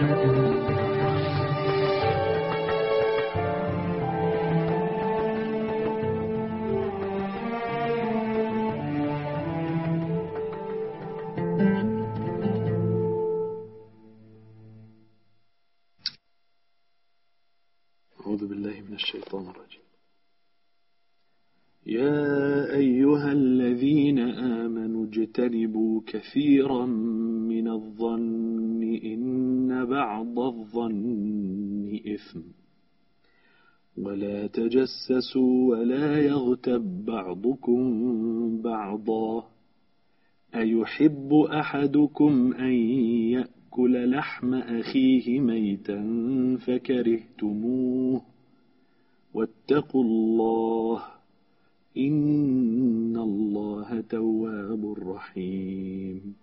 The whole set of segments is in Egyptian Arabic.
أعوذ بالله من الشيطان الرجيم يا أيها الذين آمنوا اجتنبوا كثيرا من الظن إن بعض الظن إثم ولا تجسسوا ولا يغتب بعضكم بعضا أيحب أحدكم أن يأكل لحم أخيه ميتا فكرهتموه واتقوا الله إن الله تواب رحيم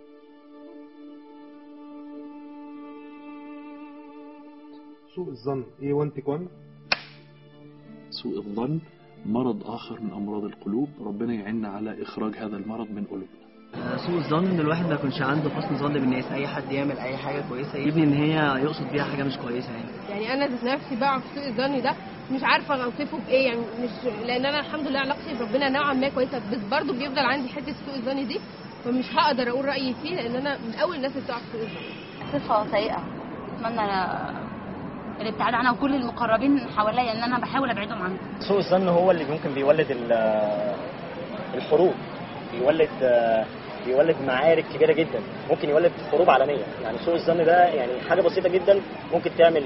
سوء الظن ايه وانت كون سوء الظن مرض آخر من أمراض القلوب ربنا يعيننا على إخراج هذا المرض من قلوبنا سوء الظن ان الواحد ما يكونش عنده حسن ظن بالناس اي حد يعمل اي حاجه كويسه يبني ان هي يقصد بيها حاجه مش كويسه يعني يعني انا ذات نفسي بقع في سوء الظن ده مش عارفه انا اوصفه بايه يعني مش لان انا الحمد لله علاقتي بربنا نوعا ما كويسه بس برضه بيفضل عندي حته سوء الظن دي فمش هقدر اقول رايي فيه لان انا من اول الناس اللي بتقع في سوء الظن صفة سيئة أتمنى الابتعاد عنها وكل المقربين حواليا إن أنا بحاول أبعدهم عنها سوء الظن هو اللي ممكن بيولد ال- الحروب بيولد بيولد معارك كبيره جدا ممكن يولد حروب عالميه يعني سوء الظن ده يعني حاجه بسيطه جدا ممكن تعمل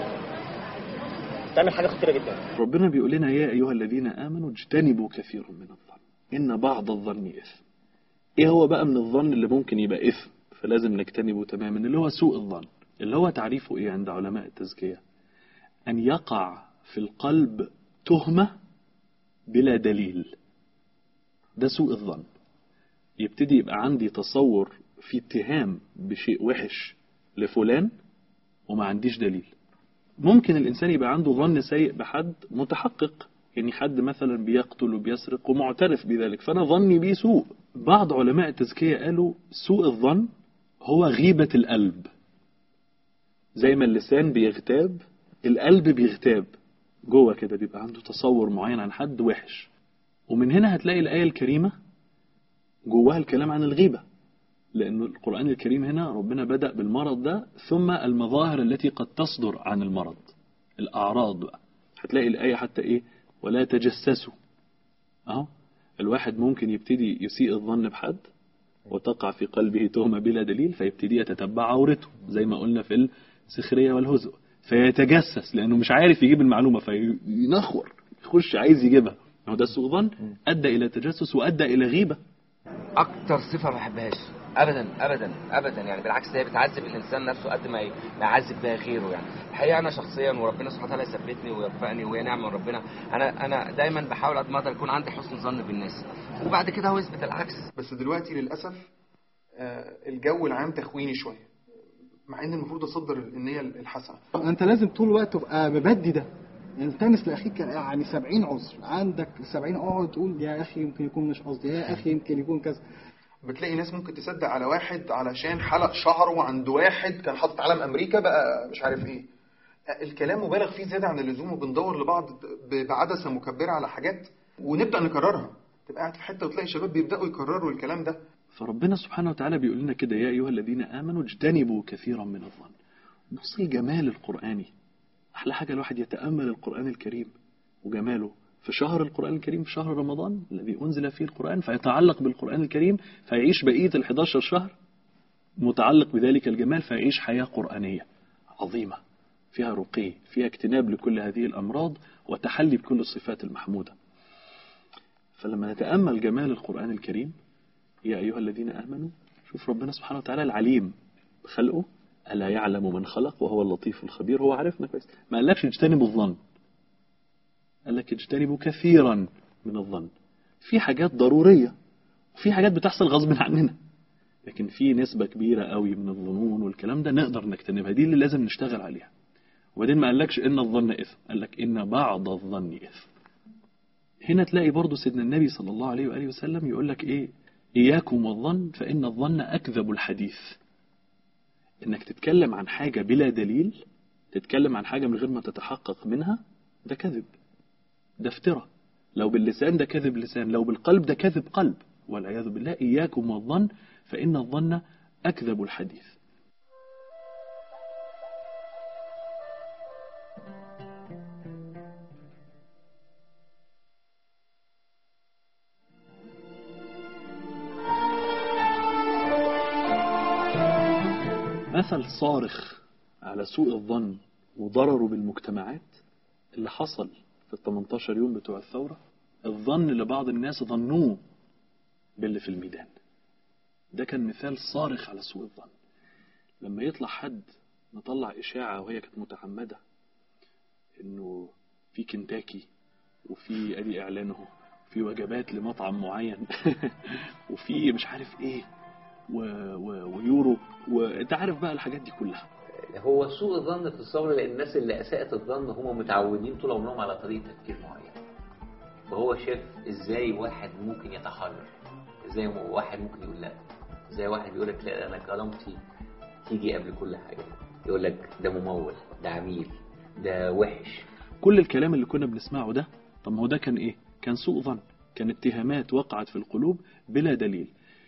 تعمل حاجه خطيره جدا ربنا بيقول لنا يا أيها الذين آمنوا اجتنبوا كثيرا من الظن إن بعض الظن إثم إيه هو بقى من الظن اللي ممكن يبقى إثم فلازم نجتنبه تماما اللي هو سوء الظن اللي هو تعريفه إيه عند علماء التزكية أن يقع في القلب تهمة بلا دليل ده سوء الظن يبتدي يبقى عندي تصور في اتهام بشيء وحش لفلان وما عنديش دليل ممكن الإنسان يبقى عنده ظن سيء بحد متحقق يعني حد مثلا بيقتل وبيسرق ومعترف بذلك فأنا ظني بيه سوء بعض علماء التزكية قالوا سوء الظن هو غيبة القلب زي ما اللسان بيغتاب القلب بيغتاب جوه كده بيبقى عنده تصور معين عن حد وحش ومن هنا هتلاقي الآية الكريمة جواها الكلام عن الغيبة لأن القرآن الكريم هنا ربنا بدأ بالمرض ده ثم المظاهر التي قد تصدر عن المرض الأعراض بقى هتلاقي الآية حتى إيه ولا تجسسوا أهو الواحد ممكن يبتدي يسيء الظن بحد وتقع في قلبه تهمة بلا دليل فيبتدي يتتبع عورته زي ما قلنا في السخرية والهزء فيتجسس لأنه مش عارف يجيب المعلومة فينخور يخش عايز يجيبها هو ده سوء ظن أدى إلى تجسس وأدى إلى غيبة اكتر صفه ما بحبهاش ابدا ابدا ابدا يعني بالعكس هي بتعذب الانسان نفسه قد ما ي- ما يعذب بها غيره يعني الحقيقه انا شخصيا وربنا سبحانه وتعالى يثبتني ويوفقني وهي نعمه من ربنا انا انا دايما بحاول قد ما اقدر يكون عندي حسن ظن بالناس وبعد كده هو يثبت العكس بس دلوقتي للاسف آه، الجو العام تخويني شويه مع ان المفروض اصدر النيه الحسنه انت لازم طول الوقت تبقى مبدي ده التمس لاخيك يعني 70 عذر عندك 70 اقعد تقول يا اخي يمكن يكون مش قصدي يا اخي يمكن يكون كذا بتلاقي ناس ممكن تصدق على واحد علشان حلق شعره عند واحد كان حاطط علم امريكا بقى مش عارف ايه الكلام مبالغ فيه زياده عن اللزوم وبندور لبعض ب- بعدسه مكبره على حاجات ونبدا نكررها تبقى قاعد في حته وتلاقي شباب بيبداوا يكرروا الكلام ده فربنا سبحانه وتعالى بيقول لنا كده يا أيها الذين آمنوا اجتنبوا كثيرا من الظن بص الجمال القرآني أحلى حاجة الواحد يتأمل القرآن الكريم وجماله في شهر القرآن الكريم في شهر رمضان الذي أنزل فيه القرآن فيتعلق بالقرآن الكريم فيعيش بقية ال 11 شهر متعلق بذلك الجمال فيعيش حياة قرآنية عظيمة فيها رقي فيها اجتناب لكل هذه الأمراض وتحلي بكل الصفات المحمودة فلما نتأمل جمال القرآن الكريم يا أيها الذين آمنوا شوف ربنا سبحانه وتعالى العليم بخلقه ألا يعلم من خلق وهو اللطيف الخبير هو عارفنا كويس ما قالكش اجتنبوا الظن قال لك اجتنبوا كثيرا من الظن في حاجات ضرورية وفي حاجات بتحصل غصب عننا لكن في نسبة كبيرة قوي من الظنون والكلام ده نقدر نجتنبها دي اللي لازم نشتغل عليها وبعدين ما قالكش إن الظن إثم قال لك إن بعض الظن إثم هنا تلاقي برضو سيدنا النبي صلى الله عليه وآله وسلم يقول لك إيه إياكم والظن فإن الظن أكذب الحديث انك تتكلم عن حاجة بلا دليل تتكلم عن حاجة من غير ما تتحقق منها ده كذب ده افتراء لو باللسان ده كذب لسان لو بالقلب ده كذب قلب والعياذ بالله إياكم والظن فإن الظن أكذب الحديث مثل صارخ على سوء الظن وضرره بالمجتمعات اللي حصل في ال 18 يوم بتوع الثورة الظن اللي بعض الناس ظنوه باللي في الميدان ده كان مثال صارخ على سوء الظن لما يطلع حد نطلع إشاعة وهي كانت متعمدة إنه في كنتاكي وفي أدي إعلانه في وجبات لمطعم معين وفي مش عارف إيه و... و... ويورو وأنت عارف بقى الحاجات دي كلها هو سوء الظن في الثورة لأن الناس اللي أساءت الظن هم متعودين طول عمرهم على طريقة تفكير معينة فهو شاف إزاي واحد ممكن يتحرر إزاي واحد ممكن يقول لا إزاي واحد يقول لك لا أنا كرامتي تيجي قبل كل حاجة يقول لك ده ممول ده عميل ده وحش كل الكلام اللي كنا بنسمعه ده طب ما هو ده كان إيه كان سوء ظن كان اتهامات وقعت في القلوب بلا دليل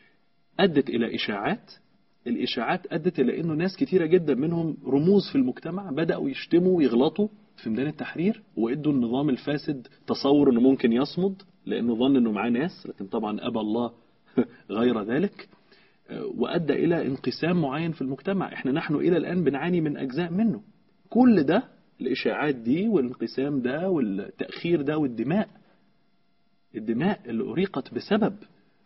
أدت إلى إشاعات الإشاعات أدت إلى أنه ناس كتيرة جدا منهم رموز في المجتمع بدأوا يشتموا ويغلطوا في ميدان التحرير وإدوا النظام الفاسد تصور أنه ممكن يصمد لأنه ظن أنه معاه ناس لكن طبعا أبى الله غير ذلك وأدى إلى انقسام معين في المجتمع إحنا نحن إلى الآن بنعاني من أجزاء منه كل ده الإشاعات دي والانقسام ده والتأخير ده والدماء الدماء اللي أريقت بسبب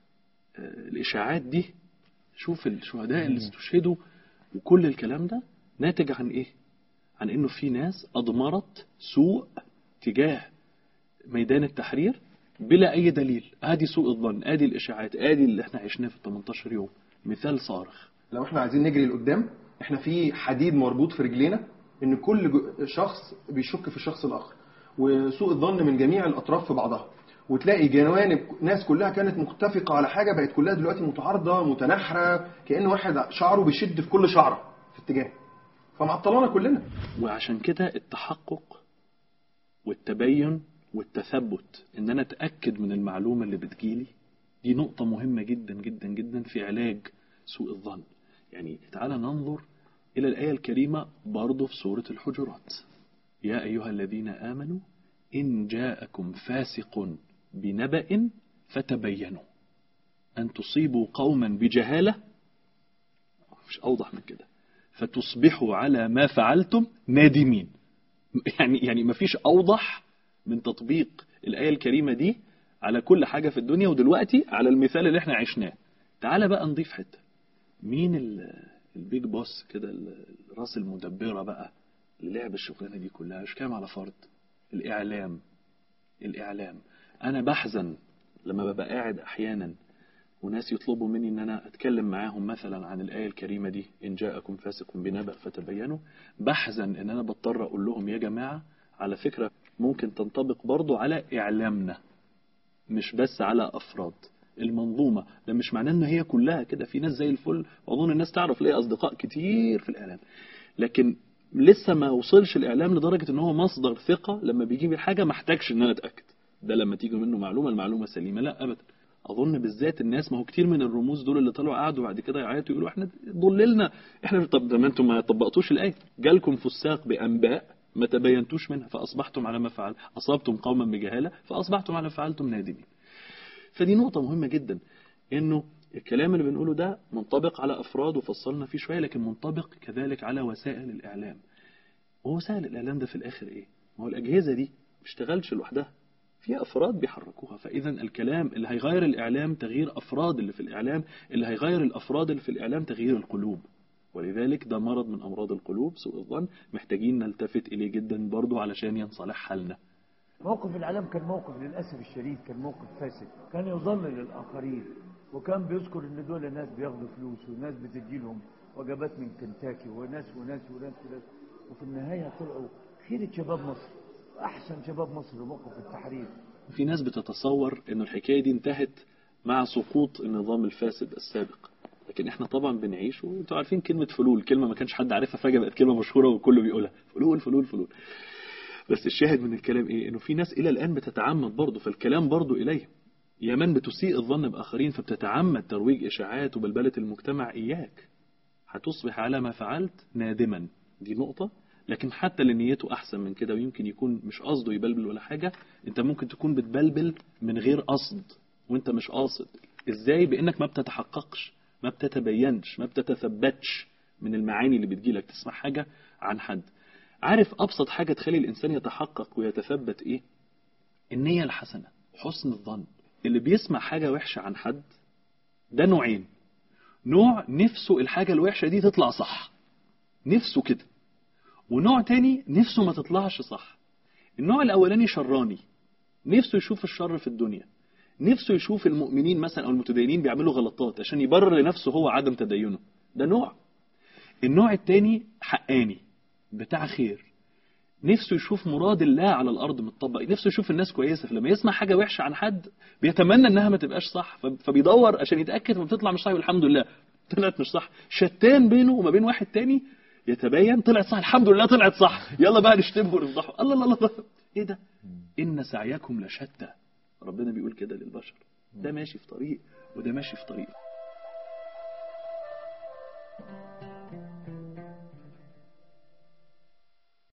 الإشاعات دي شوف الشهداء اللي استشهدوا وكل الكلام ده ناتج عن ايه عن انه في ناس اضمرت سوء تجاه ميدان التحرير بلا اي دليل ادي سوء الظن ادي الاشاعات ادي اللي احنا عشناه في 18 يوم مثال صارخ لو احنا عايزين نجري لقدام احنا في حديد مربوط في رجلينا ان كل جو- شخص بيشك في الشخص الاخر وسوء الظن من جميع الاطراف في بعضها وتلاقي جوانب ناس كلها كانت متفقه على حاجه بقت كلها دلوقتي متعارضه متناحره كان واحد شعره بيشد في كل شعره في اتجاه فمعطلانا كلنا وعشان كده التحقق والتبين والتثبت ان انا اتاكد من المعلومه اللي بتجيلي دي نقطه مهمه جدا جدا جدا في علاج سوء الظن يعني تعالى ننظر الى الايه الكريمه برضه في سوره الحجرات يا ايها الذين امنوا ان جاءكم فاسق بنبأ فتبينوا ان تصيبوا قوما بجهاله مش اوضح من كده فتصبحوا على ما فعلتم نادمين يعني يعني ما فيش اوضح من تطبيق الايه الكريمه دي على كل حاجه في الدنيا ودلوقتي على المثال اللي احنا عشناه تعالى بقى نضيف حته مين ال- البيج بوس كده ال- الراس المدبره بقى اللي لعب الشغلانه دي كلها مش كام على فرد الاعلام الاعلام انا بحزن لما ببقى قاعد احيانا وناس يطلبوا مني ان انا اتكلم معاهم مثلا عن الايه الكريمه دي ان جاءكم فاسق بنبأ فتبينوا بحزن ان انا بضطر اقول لهم يا جماعه على فكره ممكن تنطبق برضو على اعلامنا مش بس على افراد المنظومه ده مش معناه ان هي كلها كده في ناس زي الفل واظن الناس تعرف ليه اصدقاء كتير في الاعلام لكن لسه ما وصلش الاعلام لدرجه ان هو مصدر ثقه لما بيجيب الحاجه ما احتاجش ان انا اتاكد ده لما تيجي منه معلومه المعلومه سليمه لا ابدا اظن بالذات الناس ما هو كتير من الرموز دول اللي طلعوا قعدوا بعد كده يعيطوا يقولوا احنا ضللنا احنا طب ده ما انتم ما طبقتوش الايه جالكم فساق بانباء ما تبينتوش منها فاصبحتم على ما فعل اصبتم قوما بجهاله فاصبحتم على ما فعلتم نادمين فدي نقطه مهمه جدا انه الكلام اللي بنقوله ده منطبق على افراد وفصلنا فيه شويه لكن منطبق كذلك على وسائل الاعلام ووسائل الاعلام ده في الاخر ايه ما هو الاجهزه دي ما بتشتغلش لوحدها في افراد بيحركوها فاذا الكلام اللي هيغير الاعلام تغيير افراد اللي في الاعلام اللي هيغير الافراد اللي في الاعلام تغيير القلوب ولذلك ده مرض من امراض القلوب سوء الظن محتاجين نلتفت اليه جدا برضو علشان ينصلح حالنا موقف الإعلام كان موقف للأسف الشديد كان موقف فاسد كان يضلل الآخرين وكان بيذكر إن دول ناس بياخدوا فلوس وناس بتديلهم وجبات من كنتاكي وناس وناس وناس وناس وفي النهاية طلعوا خيرة شباب مصر أحسن شباب مصر موقف التحرير في ناس بتتصور ان الحكايه دي انتهت مع سقوط النظام الفاسد السابق لكن احنا طبعا بنعيش وانتوا عارفين كلمه فلول كلمه ما كانش حد عارفها فجاه بقت كلمه مشهوره والكل بيقولها فلول فلول فلول بس الشاهد من الكلام ايه انه في ناس الى الان بتتعمد برضه فالكلام برضه اليهم يا من بتسيء الظن باخرين فبتتعمد ترويج اشاعات وبلبله المجتمع اياك هتصبح على ما فعلت نادما دي نقطه لكن حتى اللي نيته احسن من كده ويمكن يكون مش قصده يبلبل ولا حاجه انت ممكن تكون بتبلبل من غير قصد وانت مش قاصد ازاي بانك ما بتتحققش ما بتتبينش ما بتتثبتش من المعاني اللي بتجيلك تسمع حاجه عن حد عارف ابسط حاجه تخلي الانسان يتحقق ويتثبت ايه النيه الحسنه حسن الظن اللي بيسمع حاجه وحشه عن حد ده نوعين نوع نفسه الحاجه الوحشه دي تطلع صح نفسه كده ونوع تاني نفسه ما تطلعش صح النوع الاولاني شراني نفسه يشوف الشر في الدنيا نفسه يشوف المؤمنين مثلا او المتدينين بيعملوا غلطات عشان يبرر لنفسه هو عدم تدينه ده نوع النوع التاني حقاني بتاع خير نفسه يشوف مراد الله على الارض متطبق نفسه يشوف الناس كويسه فلما يسمع حاجه وحشه عن حد بيتمنى انها ما تبقاش صح فب- فبيدور عشان يتاكد ما بتطلع مش صح يقول الحمد لله طلعت مش صح شتان بينه وما بين واحد تاني يتبين طلعت صح الحمد لله طلعت صح يلا بقى نشتمه ونفضحه الله الله الله ايه ده ان سعيكم لشتى ربنا بيقول كده للبشر ده ماشي في طريق وده ماشي في طريق